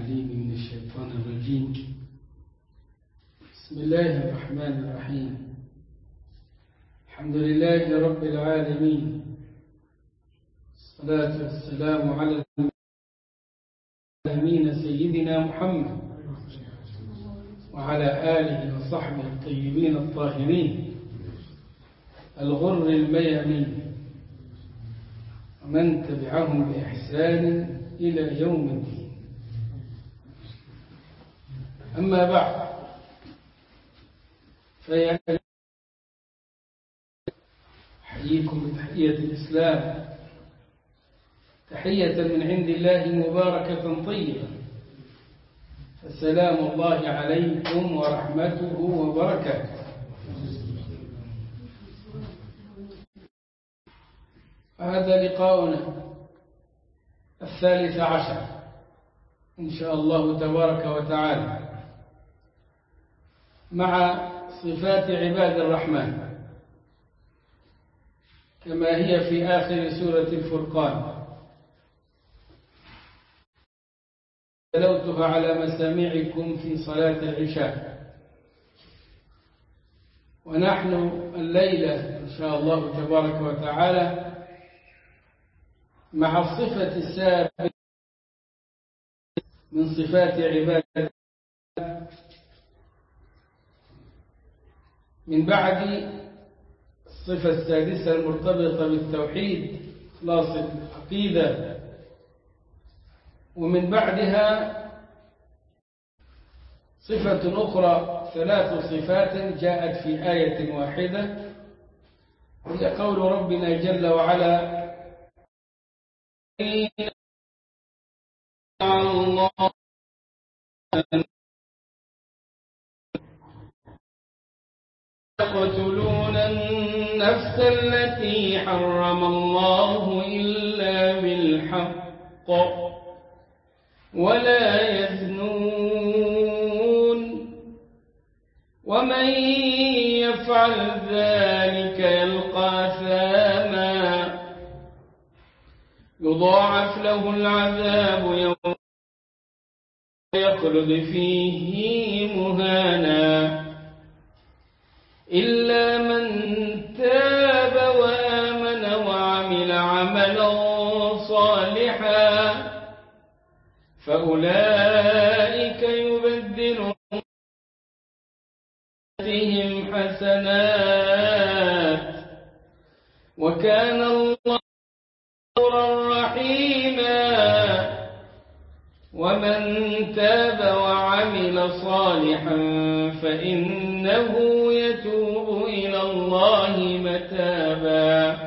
العليم من الشيطان الرجيم بسم الله الرحمن الرحيم الحمد لله رب العالمين الصلاة والسلام على العالمين سيدنا محمد وعلى آله وصحبه الطيبين الطاهرين الغر الميامين ومن تبعهم بإحسان إلى يوم الدين أما بعد فيا أحييكم بتحية الإسلام تحية من عند الله مباركة طيبة فسلام الله عليكم ورحمته وبركاته هذا لقاؤنا الثالث عشر إن شاء الله تبارك وتعالى مع صفات عباد الرحمن كما هي في آخر سورة الفرقان تلوتها على مسامعكم في صلاة العشاء ونحن الليلة إن شاء الله تبارك وتعالى مع الصفة السابقة من صفات عباد من بعد الصفة السادسة المرتبطة بالتوحيد خلاص العقيدة ومن بعدها صفة أخرى ثلاث صفات جاءت في آية واحدة هي قول ربنا جل وعلا الله يقتلون النفس التي حرم الله إلا بالحق ولا يزنون ومن يفعل ذلك يلقى ثاما يضاعف له العذاب يوم يخلد فيه مهانا إلا من تاب وآمن وعمل عملا صالحا فأولئك يبدل سيئاتهم حسنات وكان الله رحيما ومن تاب وعمل صالحا فإنه يتوب إلى الله متابا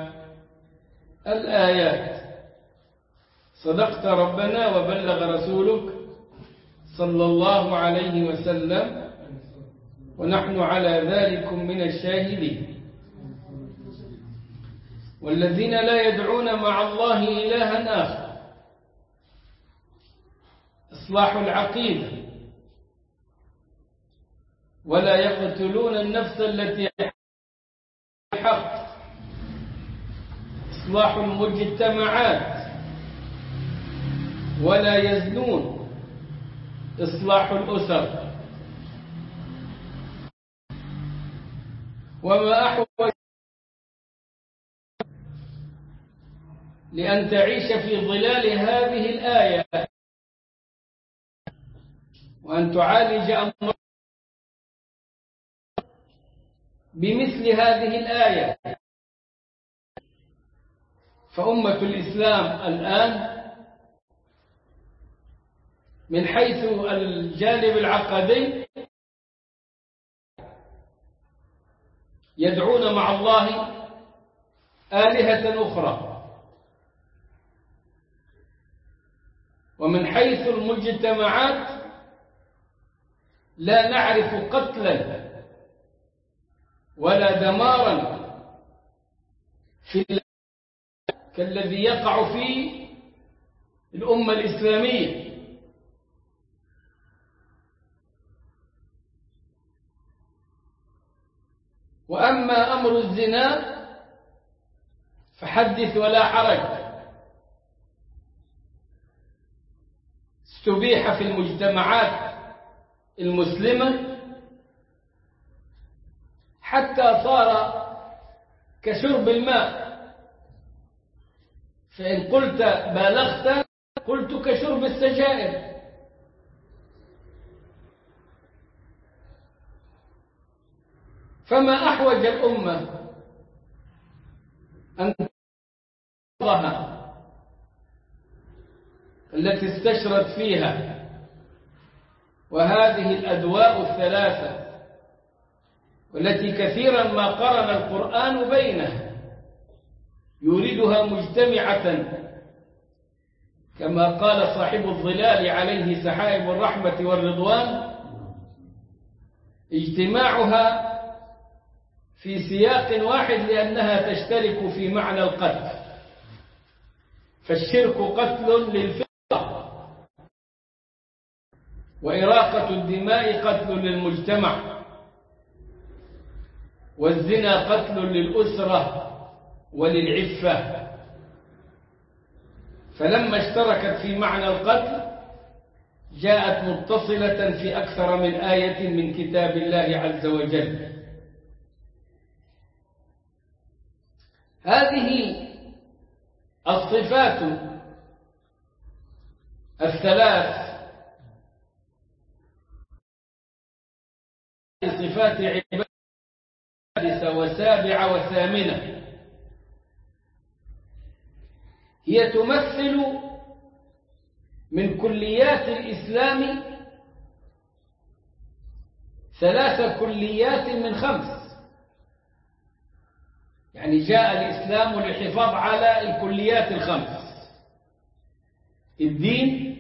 الآيات صدقت ربنا وبلغ رسولك صلى الله عليه وسلم ونحن على ذلك من الشاهدين والذين لا يدعون مع الله إلها آخر إصلاح العقيدة ولا يقتلون النفس التي حق إصلاح المجتمعات ولا يزنون إصلاح الأسر وما أحوج لأن تعيش في ظلال هذه الآية وأن تعالج أمر بمثل هذه الآية فأمة الإسلام الآن من حيث الجانب العقدي يدعون مع الله آلهة أخرى ومن حيث المجتمعات لا نعرف قتلا ولا دمارا في كالذي يقع في الأمة الإسلامية وأما أمر الزنا فحدث ولا حرج استبيح في المجتمعات المسلمة حتى صار كشرب الماء فإن قلت بالغت قلت كشرب السجائر فما أحوج الأمة أن تضها التي استشرت فيها وهذه الأدواء الثلاثة والتي كثيرا ما قرن القرآن بينها يريدها مجتمعة كما قال صاحب الظلال عليه سحائب الرحمة والرضوان اجتماعها في سياق واحد لأنها تشترك في معنى القتل فالشرك قتل للفطرة وإراقة الدماء قتل للمجتمع والزنا قتل للأسرة وللعفة فلما اشتركت في معنى القتل جاءت متصلة في أكثر من آية من كتاب الله عز وجل هذه الصفات الثلاث صفات عبادة وسابعة وثامنة هي تمثل من كليات الإسلام ثلاث كليات من خمس يعني جاء الإسلام للحفاظ على الكليات الخمس الدين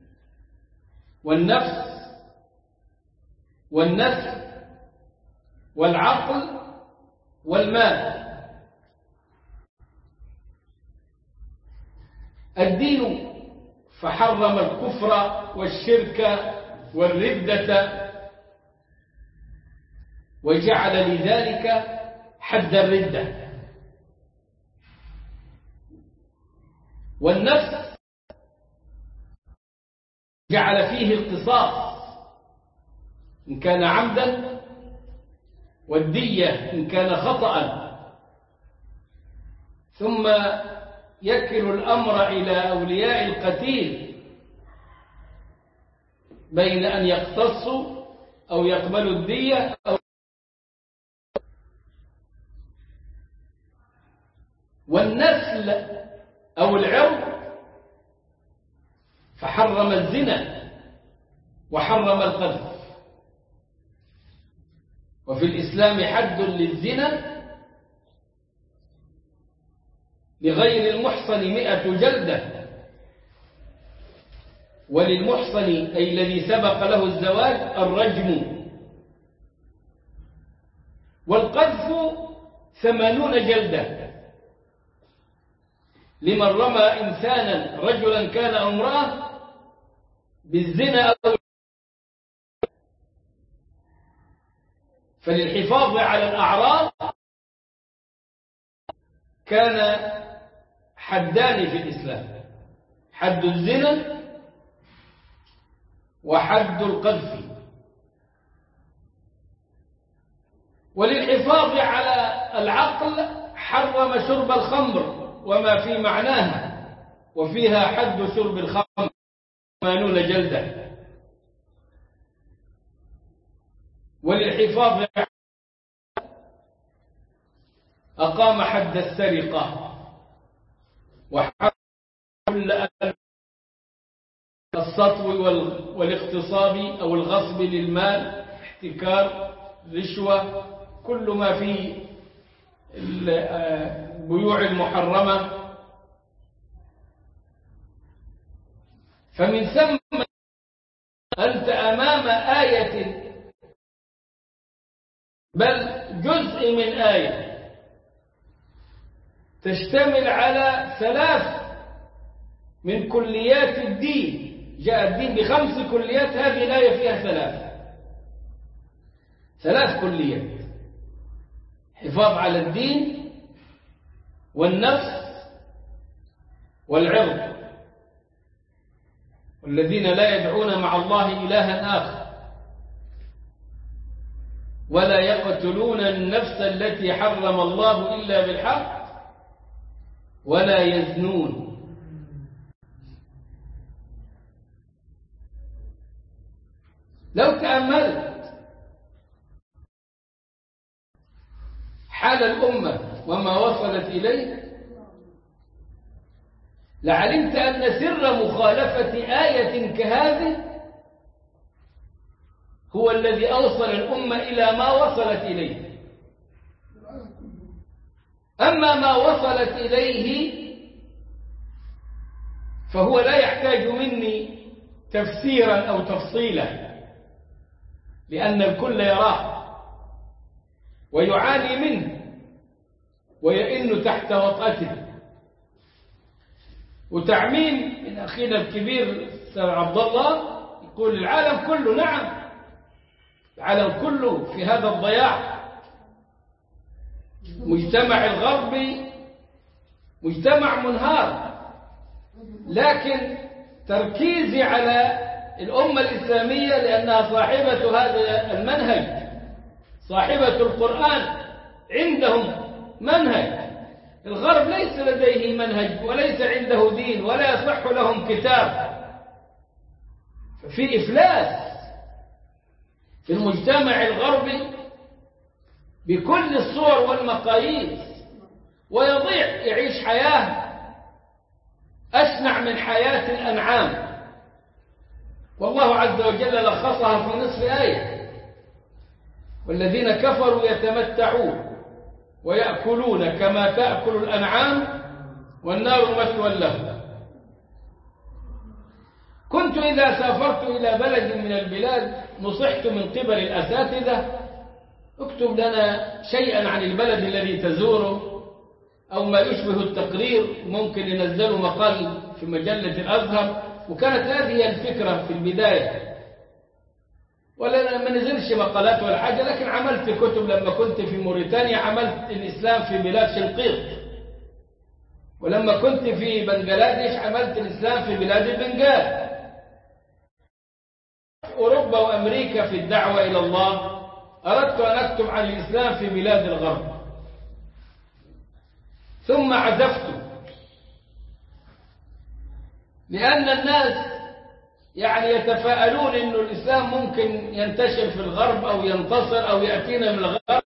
والنفس والنسل والعقل والمال الدين فحرم الكفر والشرك والردة وجعل لذلك حد الردة والنفس جعل فيه القصاص إن كان عمدا والدية إن كان خطأ ثم يكل الأمر إلى أولياء القتيل بين أن يقتصوا أو يقبلوا الدية أو والنسل أو العرض فحرم الزنا وحرم القذف وفي الإسلام حد للزنا لغير المحصن مئة جلدة وللمحصن أي الذي سبق له الزواج الرجم والقذف ثمانون جلدة لمن رمى إنسانا رجلا كان أو امرأة بالزنا أو فللحفاظ على الأعراض كان حدان في الإسلام حد الزنا وحد القذف وللحفاظ على العقل حرم شرب الخمر وما في معناها وفيها حد شرب الخمر ثمانون جلدة وللحفاظ أقام حد السرقة وحد كل السطو والاغتصاب أو الغصب للمال احتكار رشوة كل ما في البيوع المحرمة فمن ثم أنت أمام آية بل جزء من آية تشتمل على ثلاث من كليات الدين جاء الدين بخمس كليات هذه الآية فيها ثلاث ثلاث كليات حفاظ على الدين والنفس والعرض والذين لا يدعون مع الله إلها آخر ولا يقتلون النفس التي حرم الله إلا بالحق ولا يزنون لو تأملت حال الأمة وما وصلت إليه لعلمت أن سر مخالفة آية كهذه هو الذي أوصل الأمة إلى ما وصلت إليه أما ما وصلت إليه فهو لا يحتاج مني تفسيرا أو تفصيلا لأن الكل يراه ويعاني منه ويئن تحت وطأته وتعميم من أخينا الكبير عبد الله يقول العالم كله نعم العالم كله في هذا الضياع مجتمع الغربي مجتمع منهار لكن تركيزي على الأمة الإسلامية لأنها صاحبة هذا المنهج صاحبة القرآن عندهم منهج الغرب ليس لديه منهج وليس عنده دين ولا يصح لهم كتاب في إفلاس في المجتمع الغربي بكل الصور والمقاييس ويضيع يعيش حياة أشنع من حياة الأنعام والله عز وجل لخصها في نصف آية والذين كفروا يتمتعون ويأكلون كما تأكل الأنعام والنار مثوى لهم كنت إذا سافرت إلى بلد من البلاد نصحت من قبل الأساتذة اكتب لنا شيئا عن البلد الذي تزوره أو ما يشبه التقرير ممكن ينزلوا مقال في مجلة الأزهر وكانت هذه الفكرة في البداية ولا ما نزلش مقالات ولا حاجة لكن عملت كتب لما كنت في موريتانيا عملت الإسلام في بلاد شنقيط ولما كنت في بنجلاديش عملت الإسلام في بلاد البنجال أوروبا وأمريكا في الدعوة إلى الله أردت أن أكتب عن الإسلام في بلاد الغرب ثم عزفت لأن الناس يعني يتفاءلون أن الإسلام ممكن ينتشر في الغرب أو ينتصر أو يأتينا من الغرب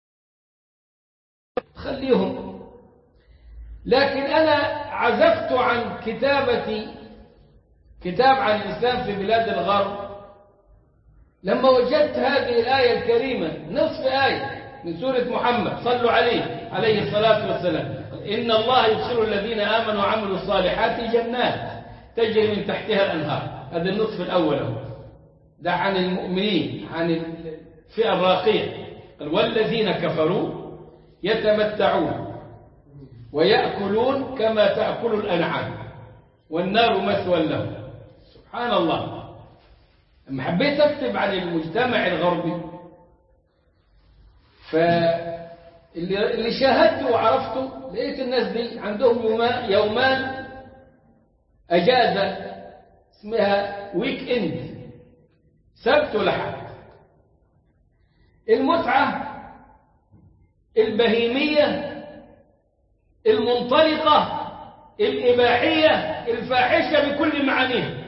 خليهم لكن أنا عزفت عن كتابة كتاب عن الإسلام في بلاد الغرب لما وجدت هذه الآية الكريمة نصف آية من سورة محمد صلوا عليه عليه الصلاة والسلام إن الله يدخل الذين آمنوا وعملوا الصالحات جنات تجري من تحتها الأنهار هذا النصف الأول هو ده عن المؤمنين عن الفئة الراقية والذين كفروا يتمتعون ويأكلون كما تأكل الأنعام والنار مثوى لهم سبحان الله لما حبيت أكتب عن المجتمع الغربي فاللي اللي شاهدته وعرفته لقيت الناس دي عندهم يوما يومان أجازة اسمها ويك اند سبت ولحد المتعة البهيمية المنطلقة الإباحية الفاحشة بكل معانيها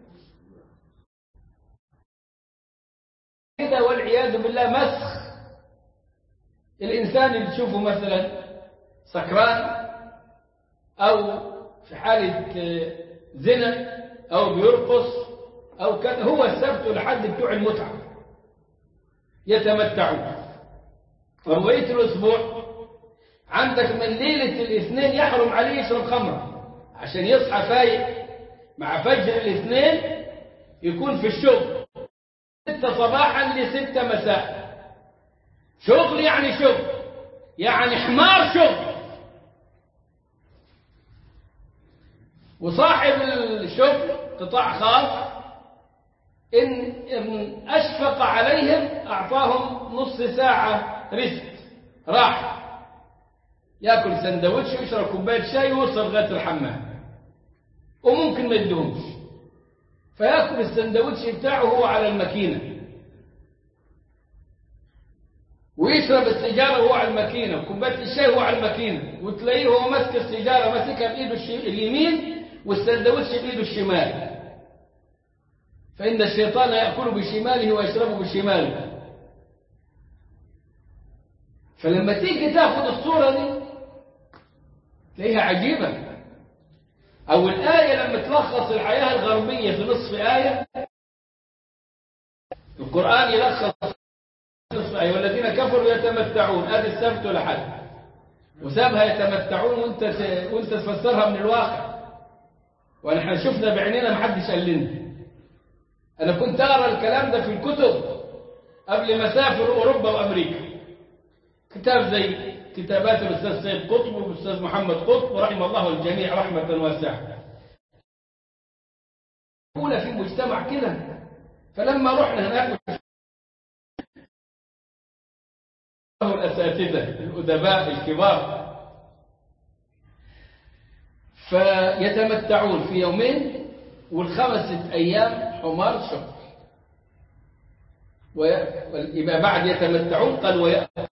كده والعياذ بالله مسخ الإنسان اللي تشوفه مثلا سكران أو في حالة زنا أو بيرقص أو كذا هو السبت لحد بتوع المتعة يتمتعون وبقية الأسبوع عندك من ليلة الاثنين يحرم عليه يشرب خمرة عشان يصحى فايق مع فجر الاثنين يكون في الشغل ستة صباحا لستة مساء شغل يعني شغل يعني حمار شغل وصاحب الشغل قطاع خاص إن, إن أشفق عليهم أعطاهم نص ساعة ريست راحة ياكل سندوتش ويشرب كوبايه شاي ويوصل لغايه الحمام وممكن ما يدهمش فياكل السندوتش بتاعه هو على الماكينة ويشرب السيجارة وهو على الماكينة وكوباية الشاي وهو على الماكينة وتلاقيه هو ماسك السيجارة ماسكها بإيده اليمين والسندوتش بإيده الشمال فإن الشيطان يأكل بشماله ويشرب بشماله فلما تيجي تاخد الصورة دي تلاقيها عجيبة أو الآية لما تلخص الحياة الغربية في نصف آية القرآن يلخص نصف آية والذين كفروا يتمتعون هذا السبت لحد وسابها يتمتعون وانت وانت تفسرها من الواقع ونحن شفنا بعينينا ما حدش قال لنا انا كنت اقرا الكلام ده في الكتب قبل ما اسافر اوروبا وامريكا كتاب زي كتابات الاستاذ سيد قطب والاستاذ محمد قطب رحم الله الجميع رحمه واسعه اولى في مجتمع كده فلما رحنا هناك الاساتذه الادباء الكبار فيتمتعون في يومين والخمسة أيام حمار شهر ويبقى بعد يتمتعون قال ويأكلوا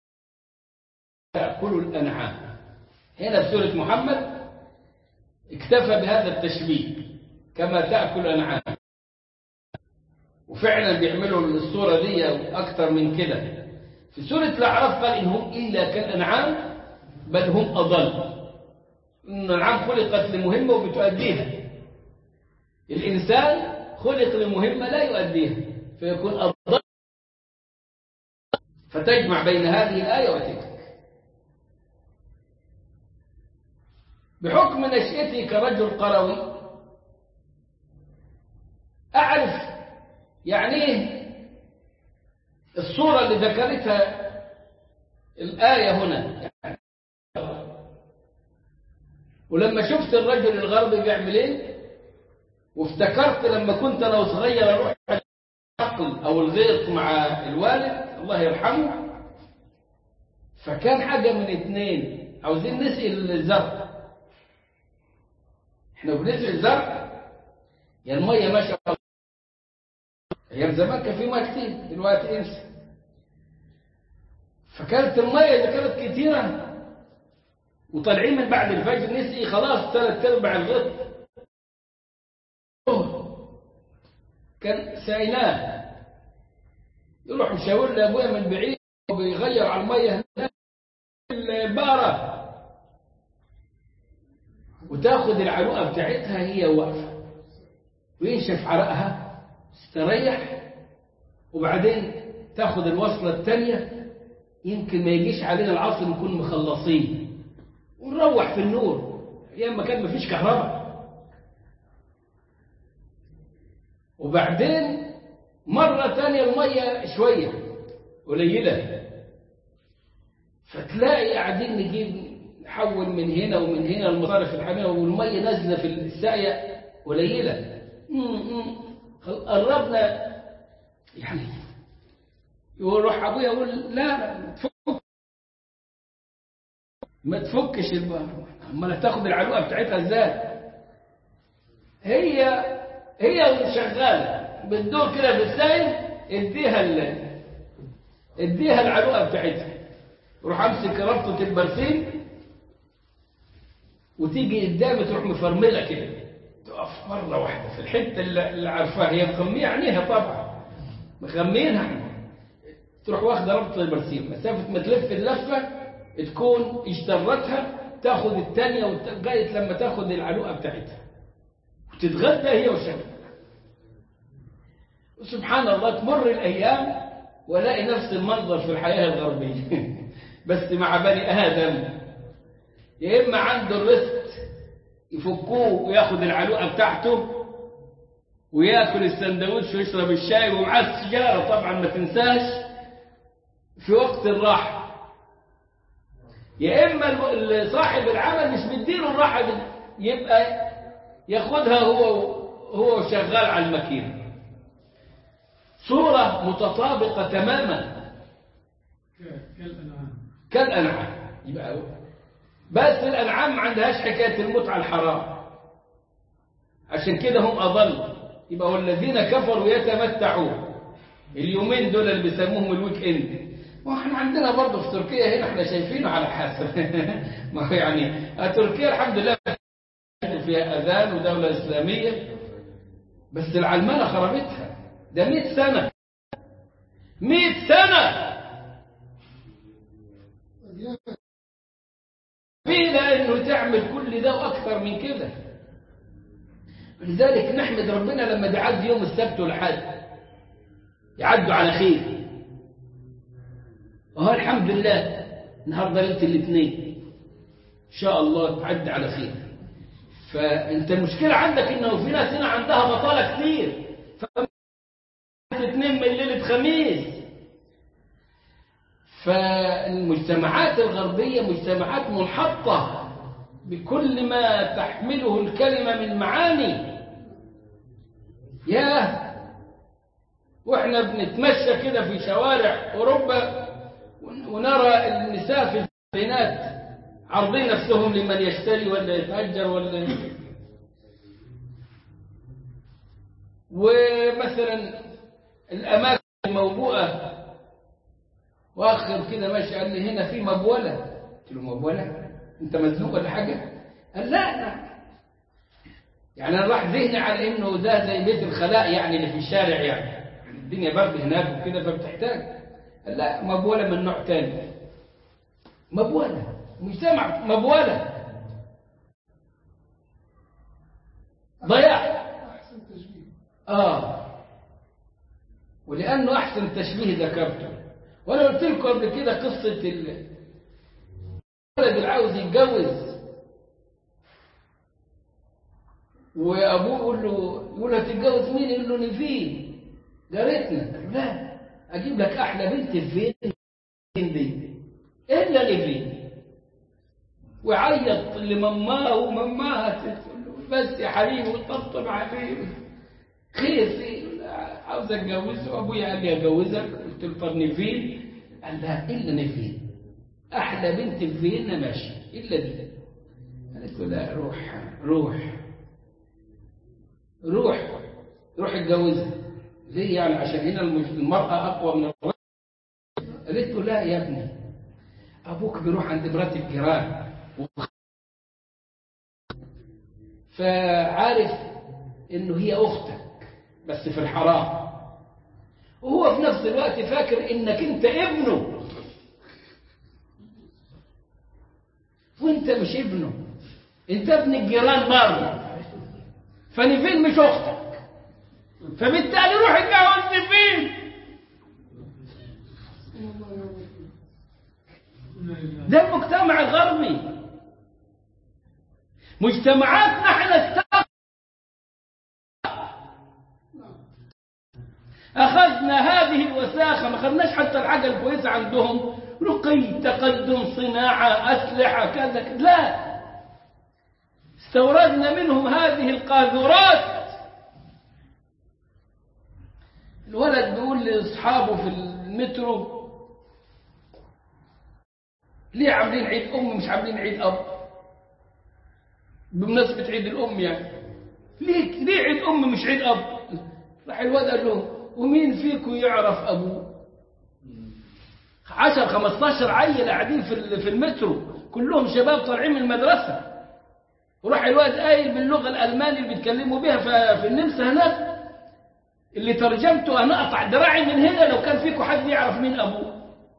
الأنعام هنا في سورة محمد اكتفى بهذا التشبيه كما تأكل الأنعام وفعلا بيعملوا الصورة دي أكثر من كده في سورة الأعراف قال إن هم إلا كالأنعام بل هم أضل إن الأنعام خلقت لمهمة وبتؤديها الإنسان خلق لمهمة لا يؤديها فيكون أضل فتجمع بين هذه الآية وتلك بحكم نشأتي كرجل قروي أعرف يعني ايه الصورة اللي ذكرتها الآية هنا ولما شفت الرجل الغربي بيعمل ايه وافتكرت لما كنت انا وصغير اروح الحقل او الغيط مع الوالد الله يرحمه فكان حاجه من اتنين عاوزين نسقي الزرع احنا بنسقي الزرع يا الميه ما شاء الله ايام زمان كان في ميه كتير دلوقتي انسى فكانت الميه اذا كانت كتيره وطالعين من بعد الفجر نسقي خلاص ثلاث ارباع الغط كان سايناه يروح مشاور لابويا من بعيد وبيغير على الميه هناك البقره وتاخد العلوقه بتاعتها هي واقفه وينشف عرقها تستريح وبعدين تاخد الوصله الثانيه يمكن ما يجيش علينا العصر نكون مخلصين ونروح في النور ايام ما كان ما فيش كهرباء وبعدين مرة تانية المية شوية قليلة فتلاقي قاعدين نجيب نحول من هنا ومن هنا المصارف الحامية والمية نازلة في الساقية قليلة قربنا يعني يروح ابويا يقول لا تفك ما تفكش البقرة امال هتاخد العلوقة بتاعتها ازاي هي هي شغالة بتدور كده في السائل اديها ال... اديها العلوقة بتاعتها روح امسك ربطة البرسيم وتيجي قدامي تروح مفرملة كده تقف مرة واحدة في الحتة اللي عارفاها هي مخمية عينيها طبعا مخمينها تروح واخدة ربطة البرسيم مسافة ما تلف اللفة تكون اشترتها تاخد الثانية لغاية لما تاخد العلوقة بتاعتها وتتغدى هي وشغل وسبحان الله تمر الأيام ولاقي نفس المنظر في الحياة الغربية بس مع بني آدم يا إما عنده الرزق يفكوه وياخد العلوقة بتاعته وياكل السندوتش ويشرب الشاي ومعاه السيجارة طبعا ما تنساش في وقت الراحة يا إما صاحب العمل مش مديله الراحة دي يبقى ياخدها هو هو شغال على الماكينة صورة متطابقة تماما كالأنعام كالأنعام يبقى بس الأنعام ما عندهاش حكاية المتعة الحرام عشان كده هم أضل يبقى والذين كفروا يتمتعون اليومين دول اللي بيسموهم الويك اند ما احنا عندنا برضه في تركيا هنا احنا شايفينه على حسب ما هو يعني تركيا الحمد لله فيها اذان ودوله اسلاميه بس العلمانه خربتها ده 100 سنه 100 سنه فينا انه تعمل كل ده واكثر من كده لذلك نحمد ربنا لما بيعدي يوم السبت والحد يعدوا على خير وهو الحمد لله النهارده ليله الاثنين ان شاء الله تعدي على خير فانت المشكله عندك انه في ناس هنا عندها بطاله كتير اثنين من ليله خميس فالمجتمعات الغربيه مجتمعات منحطه بكل ما تحمله الكلمه من معاني ياه واحنا بنتمشى كده في شوارع اوروبا ونرى النساء في الزينات عارضين نفسهم لمن يشتري ولا يتأجر ولا ومثلا الأماكن الموبوءة وآخر كده ماشي قال لي هنا في مبولة قلت له مبولة أنت مزنوق ولا حاجة؟ قال لا لا يعني أنا راح ذهني على إنه ده زي بيت الخلاء يعني اللي في الشارع يعني الدنيا برد هناك وكده فبتحتاج قال لا مبولة من نوع تاني مبولة مجتمع مبولة ضياع أحسن تشبيه آه ولأنه أحسن تشبيه ذكرته وأنا قلت لكم قبل كده قصة ال- الولد اللي عاوز يتجوز وأبوه يقول له يقول له هتتجوز مين؟ يقول له نيفين جارتنا قال له لا أجيب لك أحلى بنت في فين دي إلا نيفين ويعيط لماماه وماماها تقول له بس يا حبيبي وطبطب عليه خير في عاوز اتجوزه وابويا قال لي اجوزك قلت له طب نيفين قال لا الا نيفين احلى بنت في فيينا ماشي الا دي قالت له لا روح روح روح روح اتجوزها ليه يعني عشان هنا المج- المرأة أقوى من الرجل قالت له لا يا ابني أبوك بيروح عند مرات الجيران فعارف إنه هي أختك بس في الحرام وهو في نفس الوقت فاكر إنك أنت ابنه وأنت مش ابنه أنت ابن الجيران مرة فنيفين مش أختك فبالتالي روح اتجوز نيفين ده المجتمع الغربي مجتمعاتنا احنا است- أخذنا هذه الوساخة ما أخذناش حتى الحاجة الكويسة عندهم رقي تقدم صناعة أسلحة كذا كذا. لا استوردنا منهم هذه القاذورات الولد بيقول لأصحابه في المترو ليه عاملين عيد أم مش عاملين عيد أب بمناسبة عيد الأم يعني ليه ليه عيد أم مش عيد أب راح الواد قال لهم ومين فيكم يعرف أبوه 10 15 عيل قاعدين في ال- في المترو كلهم شباب طالعين من المدرسة وراح الواد قايل باللغة الألمانية اللي بيتكلموا بها في- في النمسا هناك اللي ترجمته أنا أقطع دراعي من هنا لو كان فيكم حد يعرف مين أبوه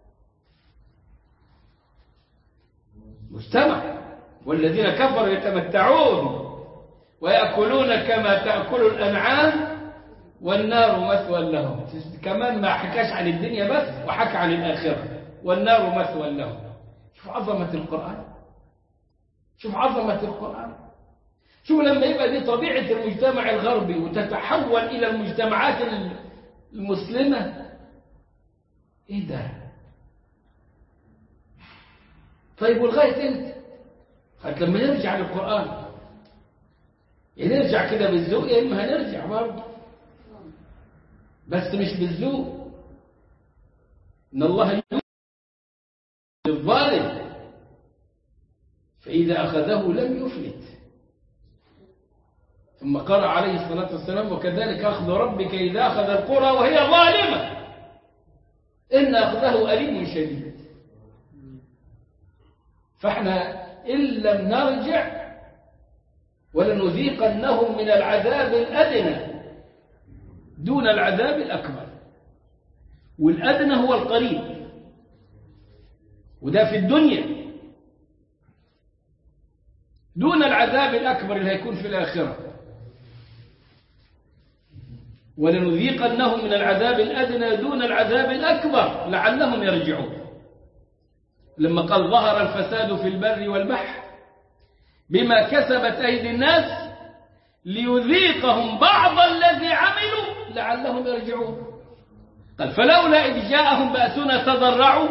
مجتمع والذين كفروا يتمتعون ويأكلون كما تأكل الأنعام والنار مثوى لهم كمان ما حكاش عن الدنيا بس وحكى عن الآخرة والنار مثوى لهم شوف عظمة القرآن شوف عظمة القرآن شوف لما يبقى دي طبيعة المجتمع الغربي وتتحول إلى المجتمعات المسلمة إيه ده طيب ولغاية امتى حتى لما نرجع للقرآن يا نرجع كده بالذوق يا إما هنرجع برضه بس مش بالذوق إن الله يؤمن للظالم فإذا أخذه لم يفلت ثم قرأ عليه الصلاة والسلام وكذلك أخذ ربك إذا أخذ القرى وهي ظالمة إن أخذه أليم شديد فاحنا إن لم نرجع ولنذيقنهم من العذاب الأدنى دون العذاب الأكبر والأدنى هو القريب وده في الدنيا دون العذاب الأكبر اللي هيكون في الآخرة ولنذيقنهم من العذاب الأدنى دون العذاب الأكبر لعلهم يرجعون لما قال ظهر الفساد في البر والبحر بما كسبت أيدي الناس ليذيقهم بعض الذي عملوا لعلهم يرجعون قال فلولا إذ جاءهم بأسنا تضرعوا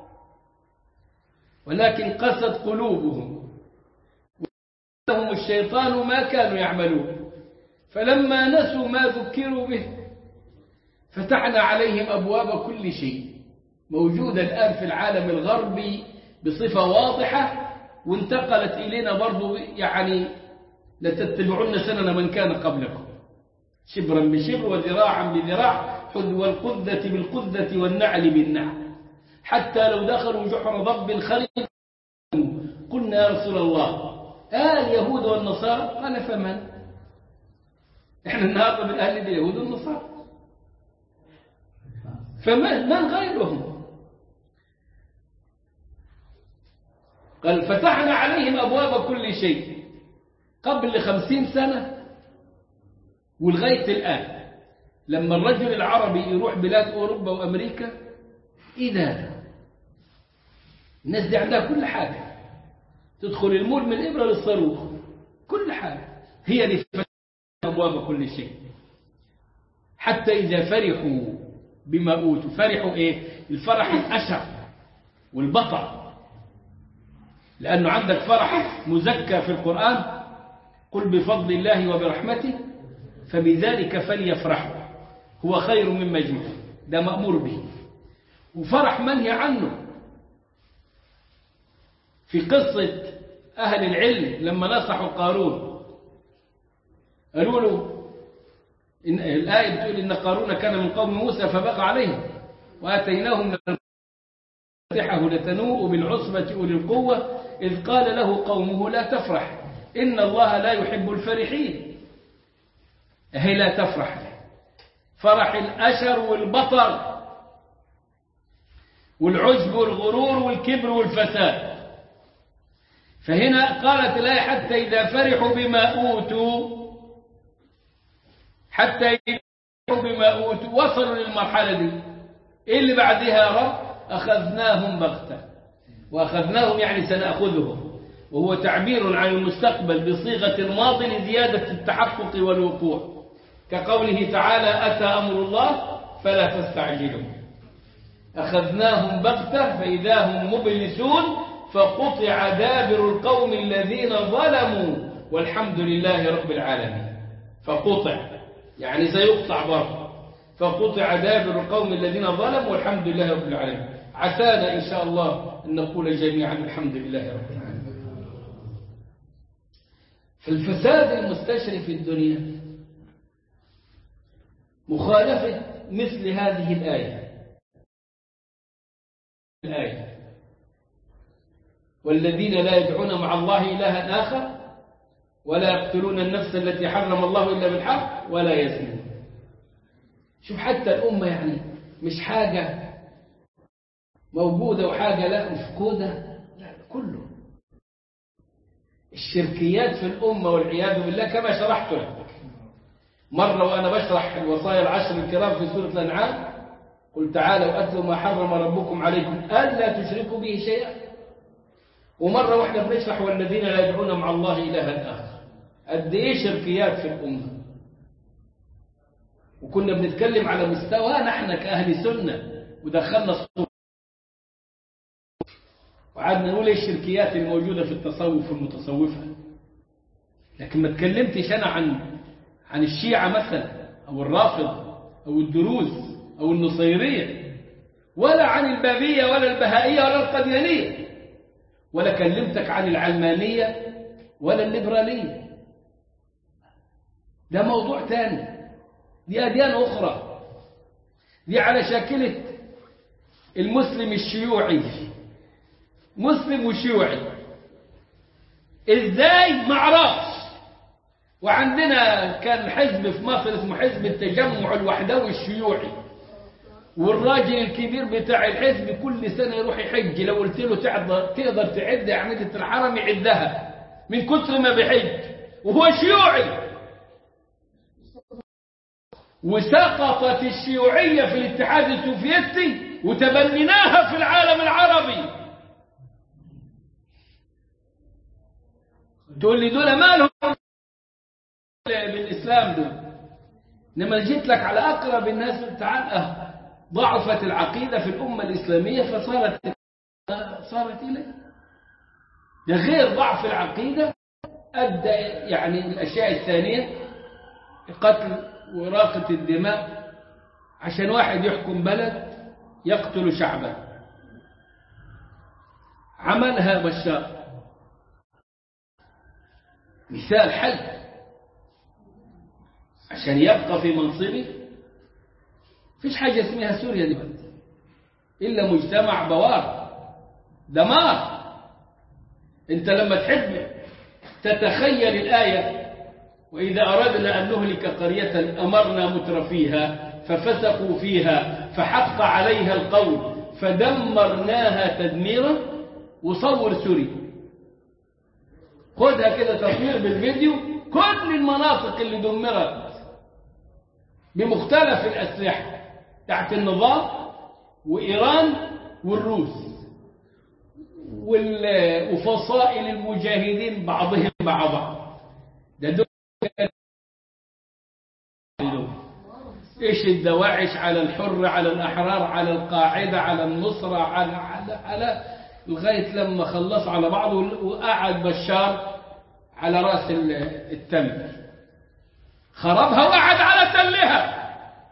ولكن قست قلوبهم لهم الشيطان ما كانوا يعملون فلما نسوا ما ذكروا به فتحنا عليهم أبواب كل شيء موجودة الآن في العالم الغربي بصفة واضحة وانتقلت إلينا برضو يعني لتتبعن سنن من كان قبلكم شبرا بشبر وذراعا بذراع حذو القذة بالقذة والنعل بالنعل حتى لو دخلوا جحر ضب خرج قلنا يا رسول الله آه اليهود والنصارى قال فمن احنا النهارده من اهل اليهود والنصارى فمن من غيرهم قال فتحنا عليهم أبواب كل شيء قبل خمسين سنة ولغاية الآن لما الرجل العربي يروح بلاد أوروبا وأمريكا إيه ده الناس دي عندها كل حاجة تدخل المول من الإبرة للصاروخ كل حاجة هي اللي أبواب كل شيء حتى إذا فرحوا بما أوتوا فرحوا إيه الفرح الأشر والبطر لأنه عندك فرح مزكى في القرآن قل بفضل الله وبرحمته فبذلك فليفرحوا هو خير مما يجمعون ده مأمور به وفرح منهي عنه في قصة أهل العلم لما نصحوا قارون قالوا له إن الآية بتقول إن قارون كان من قوم موسى فبقى عليهم وآتيناه من فاتحه لتنوء بالعصبة أولي القوة إذ قال له قومه لا تفرح إن الله لا يحب الفرحين هي لا تفرح فرح الأشر والبطر والعجب والغرور والكبر والفساد فهنا قالت الآية حتى إذا فرحوا بما أوتوا حتى إذا فرحوا بما أوتوا وصلوا للمرحلة دي إيه اللي بعدها يا رب أخذناهم بغتة وأخذناهم يعني سنأخذهم وهو تعبير عن المستقبل بصيغة الماضي لزيادة التحقق والوقوع كقوله تعالى أتى أمر الله فلا تستعجلوا أخذناهم بغتة فإذا هم مبلسون فقطع دابر القوم الذين ظلموا والحمد لله رب العالمين فقطع يعني سيقطع برضه فقطع دابر القوم الذين ظلموا والحمد لله رب العالمين عسانا إن شاء الله أن نقول جميعا الحمد لله رب العالمين فالفساد المستشري في الدنيا مخالفة مثل هذه الآية الآية والذين لا يدعون مع الله إلها آخر ولا يقتلون النفس التي حرم الله إلا بالحق ولا يزنون شوف حتى الأمة يعني مش حاجة موجودة وحاجة لا مفقودة لا كله الشركيات في الأمة والعياذ بالله كما شرحت لك مرة وأنا بشرح الوصايا العشر الكرام في سورة الأنعام قل تعالوا أتلوا ما حرم ربكم عليكم ألا تشركوا به شيئا ومرة واحنا بنشرح والذين لا يدعون مع الله إلها آخر قد إيه شركيات في الأمة وكنا بنتكلم على مستوانا احنا كأهل سنة ودخلنا الصوت وقعدنا نقول ايه الشركيات الموجودة في التصوف والمتصوفة لكن ما تكلمتش أنا عن عن الشيعة مثلا أو الرافض أو الدروز أو النصيرية ولا عن البابية ولا البهائية ولا القديانية ولا كلمتك عن العلمانية ولا الليبرالية ده موضوع تاني دي أديان أخرى دي على شاكلة المسلم الشيوعي مسلم وشيوعي ازاي معرفش وعندنا كان حزب في مصر اسمه حزب التجمع الوحدوي الشيوعي والراجل الكبير بتاع الحزب كل سنة يروح يحج لو قلت له تقدر تقدر تعد أعمدة الحرم يعدها من كثر ما بيحج وهو شيوعي وسقطت الشيوعية في الاتحاد السوفيتي وتبنيناها في العالم العربي تقول لي دول مالهم بالإسلام دول إنما جيت لك على أقرب الناس تعال ضعفت العقيدة في الأمة الإسلامية فصارت صارت إليه ده غير ضعف العقيدة أدى يعني الأشياء الثانية قتل وراقة الدماء عشان واحد يحكم بلد يقتل شعبه عملها بشار مثال حي عشان يبقى في منصبه فيش حاجة اسمها سوريا دلوقتي إلا مجتمع بوار دمار انت لما تحب تتخيل الآية وإذا أردنا أن نهلك قرية أمرنا متر فيها ففسقوا فيها فحق عليها القول فدمرناها تدميرا وصور سوري خدها كده تصوير بالفيديو كل المناطق اللي دمرت بمختلف الأسلحة تحت النظام وإيران والروس وفصائل المجاهدين بعضهم مع بعض ده دول ايش الدواعش على الحر على الأحرار على القاعدة على النصرة على على, على لغاية لما خلص على بعض وقعد بشار على رأس التل خربها وقعد على تلها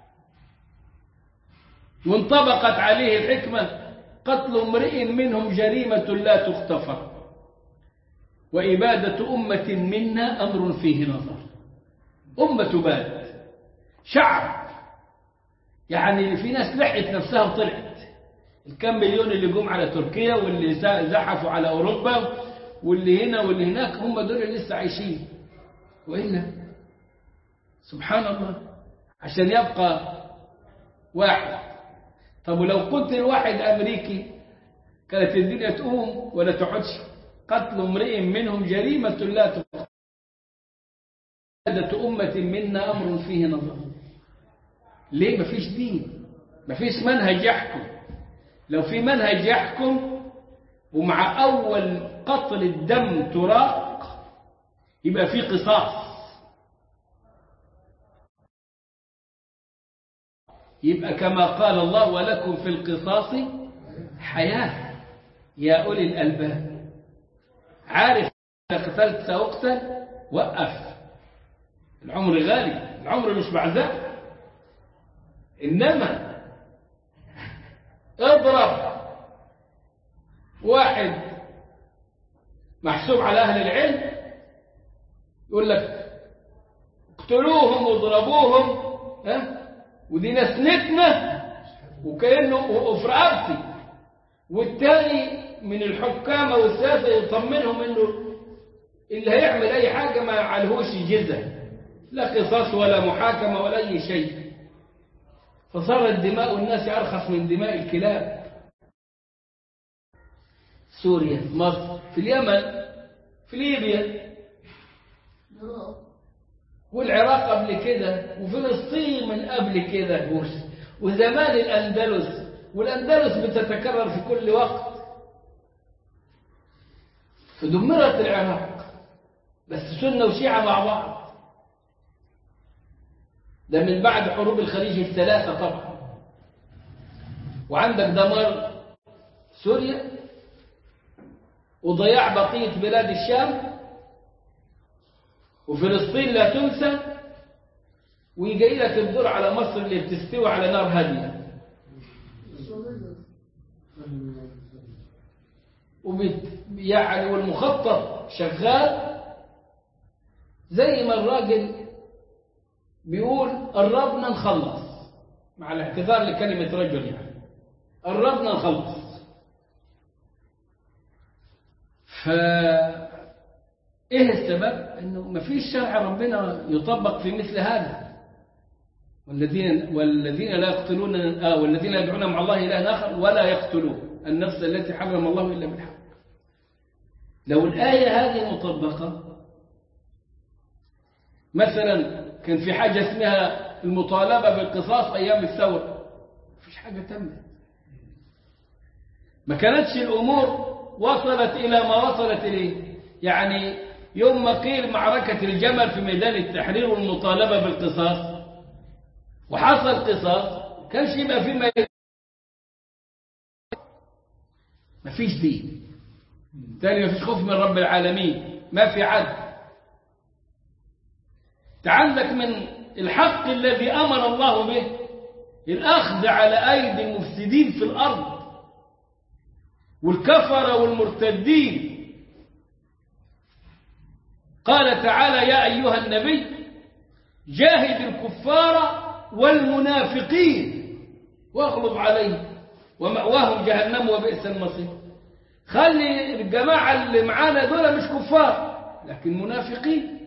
وانطبقت عليه الحكمة قتل امرئ منهم جريمة لا تغتفر وإبادة أمة منا أمر فيه نظر أمة باد شعب يعني في ناس لحقت نفسها وطلعت الكم مليون اللي جم على تركيا واللي زحفوا على أوروبا واللي هنا واللي هناك هم دول اللي لسه عايشين وإلا سبحان الله عشان يبقى واحد طب ولو قتل واحد أمريكي كانت الدنيا تقوم ولا تقعدش قتل امرئ منهم جريمة لا تقوم عبادة أمة منا أمر فيه نظر ليه مفيش دين مفيش منهج يحكم لو في منهج يحكم ومع أول قطر الدم تراق يبقى في قصاص يبقى كما قال الله ولكم في القصاص حياة يا أولي الألباب عارف إذا قتلت سأقتل وقف العمر غالي العمر مش بعزاء إنما اضرب واحد محسوب على أهل العلم يقول لك اقتلوهم واضربوهم ها ودي نسنتنا وكأنه وفي رقبتي والتاني من الحكام والساسة يطمنهم انه اللي هيعمل اي حاجة ما عليهوش جزء لا قصاص ولا محاكمة ولا اي شيء فصارت دماء الناس ارخص من دماء الكلاب سوريا مصر في اليمن في ليبيا والعراق قبل كده وفلسطين من قبل كده وزمان الأندلس والأندلس بتتكرر في كل وقت فدمرت العراق بس سنة وشيعة مع بعض ده من بعد حروب الخليج الثلاثة طبعا وعندك دمار سوريا وضياع بقية بلاد الشام وفلسطين لا تنسى ويجي لك الدور على مصر اللي بتستوي على نار هادية وبت يعني والمخطط شغال زي ما الراجل بيقول قربنا نخلص مع الاعتذار لكلمة رجل يعني قربنا نخلص ف ايه السبب انه ما فيش شرع ربنا يطبق في مثل هذا والذين والذين لا يقتلون آه والذين يدعون مع الله إلها آخر ولا يقتلون النفس التي حرم الله إلا بالحق لو الآية هذه مطبقة مثلا كان في حاجة اسمها المطالبة بالقصاص أيام الثورة مفيش حاجة تمت ما كانتش الأمور وصلت إلى ما وصلت إليه يعني يوم ما قيل معركة الجمل في ميدان التحرير والمطالبة بالقصاص وحصل قصاص كانش يبقى في ميدان ما فيش دين ثاني ما فيش خوف من رب العالمين ما في عدل تعندك من الحق الذي أمر الله به الأخذ على أيدي المفسدين في الأرض والكفر والمرتدين قال تعالى يا أيها النبي جاهد الكفار والمنافقين واغلب عليهم ومأواهم جهنم وبئس المصير خلي الجماعة اللي معانا دول مش كفار لكن منافقين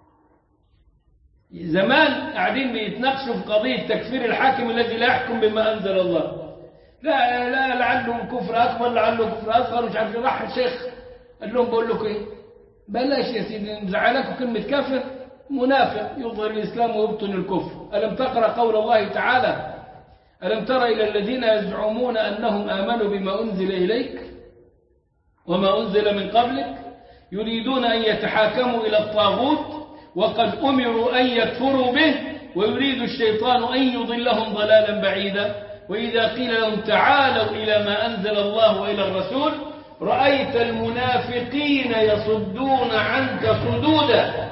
زمان قاعدين بيتناقشوا في قضية تكفير الحاكم الذي لا يحكم بما أنزل الله لا لا لعله كفر أكبر لعله كفر أصغر مش عارف راح الشيخ قال لهم بقول لكم إيه بلاش يا سيدي مزعلكم كلمة كافر منافق يظهر الإسلام ويبطن الكفر ألم تقرأ قول الله تعالى ألم تر إلى الذين يزعمون أنهم آمنوا بما أنزل إليك وما أنزل من قبلك يريدون أن يتحاكموا إلى الطاغوت وقد أمروا أن يكفروا به ويريد الشيطان أن يضلهم ضلالا بعيدا وإذا قيل لهم تعالوا إلى ما أنزل الله وإلى الرسول رأيت المنافقين يصدون عنك صدودا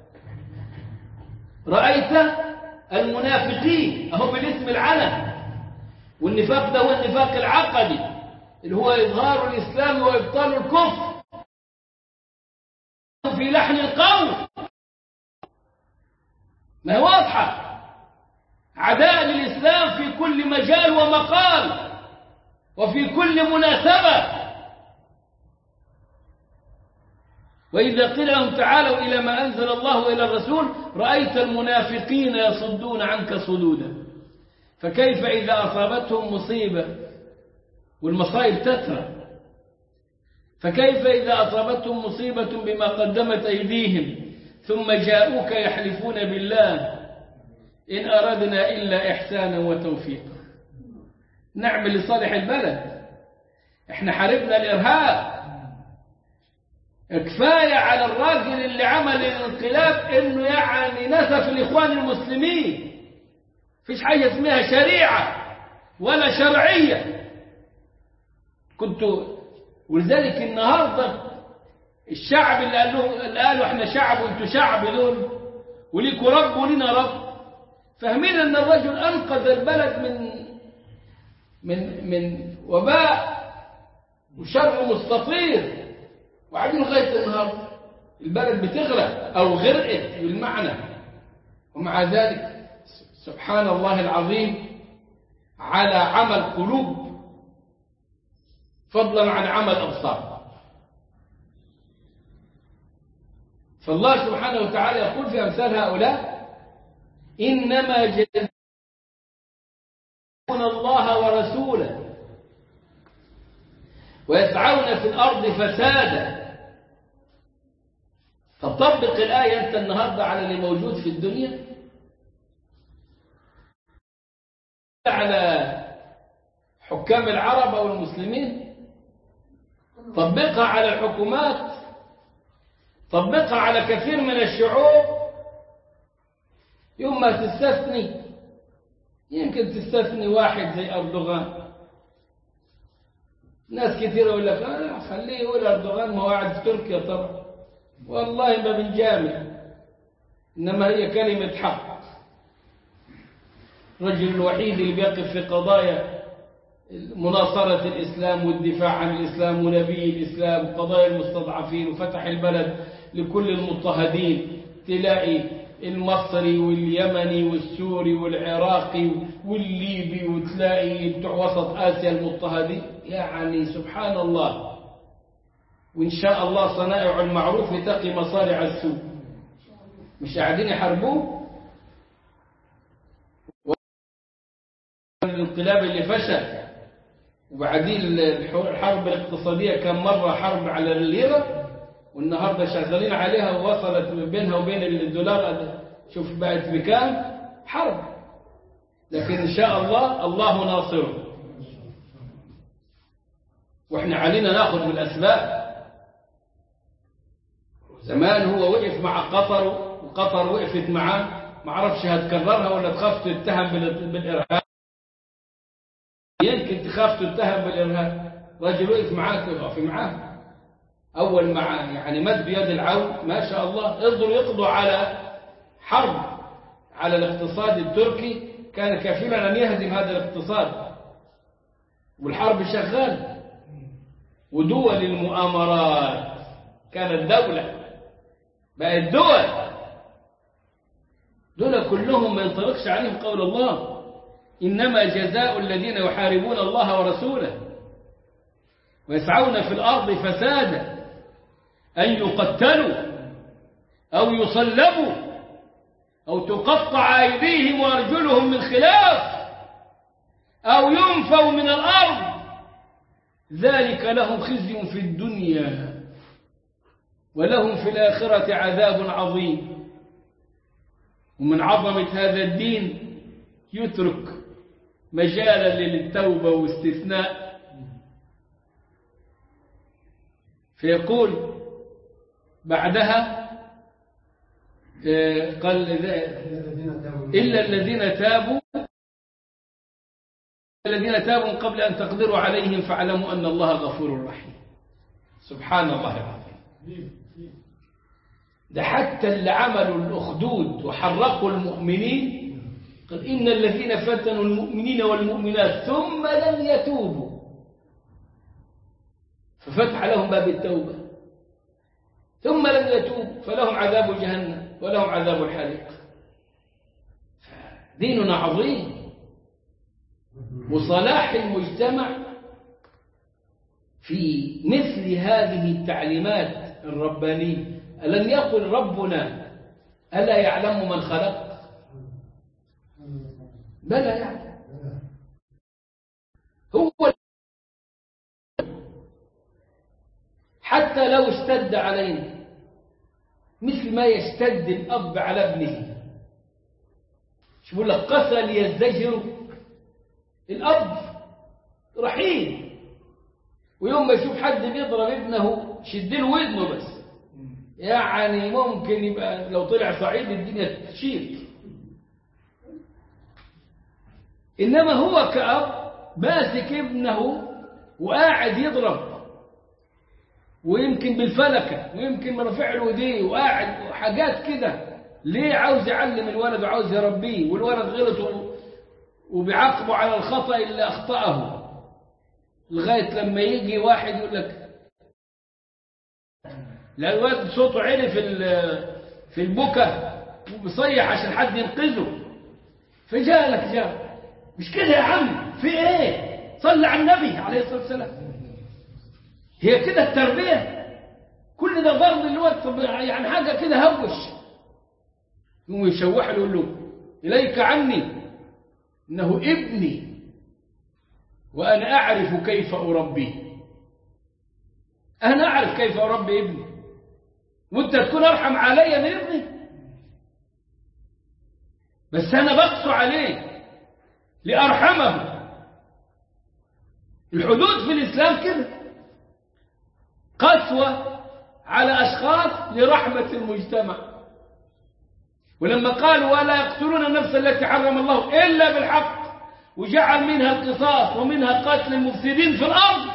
رأيت المنافقين أهو بالاسم العلم والنفاق ده هو النفاق العقدي اللي هو إظهار الإسلام وإبطال الكفر في لحن القول ما هي واضحة عداء للإسلام في كل مجال ومقال وفي كل مناسبة وإذا قيل لهم تعالوا إلى ما أنزل الله وإلى الرسول رأيت المنافقين يصدون عنك صدودا فكيف إذا أصابتهم مصيبة والمصائب تترى فكيف إذا أصابتهم مصيبة بما قدمت أيديهم ثم جاءوك يحلفون بالله إن أردنا إلا إحسانا وتوفيقا نعمل لصالح البلد احنا حاربنا الإرهاب كفاية على الراجل اللي عمل الانقلاب انه يعني نسف الاخوان المسلمين فيش حاجة اسمها شريعة ولا شرعية كنت ولذلك النهاردة الشعب اللي قالوا, اللي قالوا احنا شعب وانتوا شعب دول وليكوا رب ولينا رب فاهمين ان الرجل انقذ البلد من من من وباء وشر مستطير وقاعدين لغايه النهارده البلد بتغرق او غرقت بالمعنى ومع ذلك سبحان الله العظيم على عمل قلوب فضلا عن عمل ابصار فالله سبحانه وتعالى يقول في امثال هؤلاء انما جزاؤون الله ورسوله ويسعون في الارض فسادا فطبق الآية أنت النهاردة على اللي موجود في الدنيا على حكام العرب أو المسلمين طبقها على الحكومات طبقها على كثير من الشعوب يوم ما تستثني يمكن تستثني واحد زي أردوغان ناس كثير يقول لك آه خليه يقول أردوغان ما هو قاعد في تركيا طبعا والله ما بنجامع إنما هي كلمة حق الرجل الوحيد اللي بيقف في قضايا مناصرة الإسلام والدفاع عن الإسلام ونبي الإسلام وقضايا المستضعفين وفتح البلد لكل المضطهدين تلاقي المصري واليمني والسوري والعراقي والليبي وتلاقي بتوع وسط آسيا المضطهدين يعني سبحان الله وإن شاء الله صنائع المعروف تقي مصارع السوء مش قاعدين يحاربوه الانقلاب اللي فشل وبعدين الحرب الاقتصادية كم مرة حرب على الليرة والنهاردة شغالين عليها ووصلت بينها وبين الدولار شوف بقت بكام حرب لكن إن شاء الله الله ناصره وإحنا علينا ناخذ بالأسباب زمان هو وقف مع قطر وقطر وقفت معاه ما عرفش هتكررها ولا تخاف تتهم بالإرهاب يمكن تخاف تتهم بالإرهاب رجل وقف معاك وقف معاه أول مع يعني مد بيد العون ما شاء الله قدروا يقضوا على حرب على الاقتصاد التركي كان كفيلا أن يهدم هذا الاقتصاد والحرب شغال ودول المؤامرات كانت دولة بقت دول دول كلهم ما ينطبقش عليهم قول الله إنما جزاء الذين يحاربون الله ورسوله ويسعون في الأرض فسادا أن يقتلوا أو يصلبوا أو تقطع أيديهم وأرجلهم من خلاف أو ينفوا من الأرض ذلك لهم خزي في الدنيا ولهم في الآخرة عذاب عظيم ومن عظمة هذا الدين يترك مجالا للتوبة واستثناء فيقول بعدها قال إلا الذين تابوا الذين تابوا قبل أن تقدروا عليهم فاعلموا أن الله غفور رحيم سبحان الله العظيم ده حتى اللي عملوا الأخدود وحرقوا المؤمنين قال إن الذين فتنوا المؤمنين والمؤمنات ثم لم يتوبوا ففتح لهم باب التوبة ثم لم يتوبوا فلهم عذاب جهنم ولهم عذاب الحريق ديننا عظيم وصلاح المجتمع في مثل هذه التعليمات الربانية ألم يقل ربنا ألا يعلم من خلق بلى يعلم هو حتى لو اشتد علينا مثل ما يشتد الأب على ابنه شو بقول لك قسى ليزدجر الأب رحيم ويوم ما يشوف حد بيضرب ابنه شد له ودنه بس يعني ممكن يبقى لو طلع صعيد الدنيا تشيل إنما هو كأب ماسك ابنه وقاعد يضرب ويمكن بالفلكة ويمكن مرفع له ايديه وقاعد حاجات كده ليه عاوز يعلم الولد وعاوز يربيه والولد غلط وبيعاقبه على الخطأ اللي أخطأه لغاية لما يجي واحد يقول لك لا الولد صوته عالي في في البكا وبيصيح عشان حد ينقذه فجاء لك جاء مش كده يا عم في ايه صلى على النبي عليه الصلاة والسلام هي كده التربية كل ده ضرب الوقت يعني حاجة كده هوش يقوم يشوح له يقول له إليك عني إنه ابني وأنا أعرف كيف أربيه أنا أعرف كيف أربي ابني وأنت تكون أرحم علي من ابني بس أنا بقسو عليه لأرحمه الحدود في الإسلام كده قسوة على أشخاص لرحمة المجتمع ولما قالوا ولا يقتلون النفس التي حرم الله إلا بالحق وجعل منها القصاص ومنها قتل المفسدين في الأرض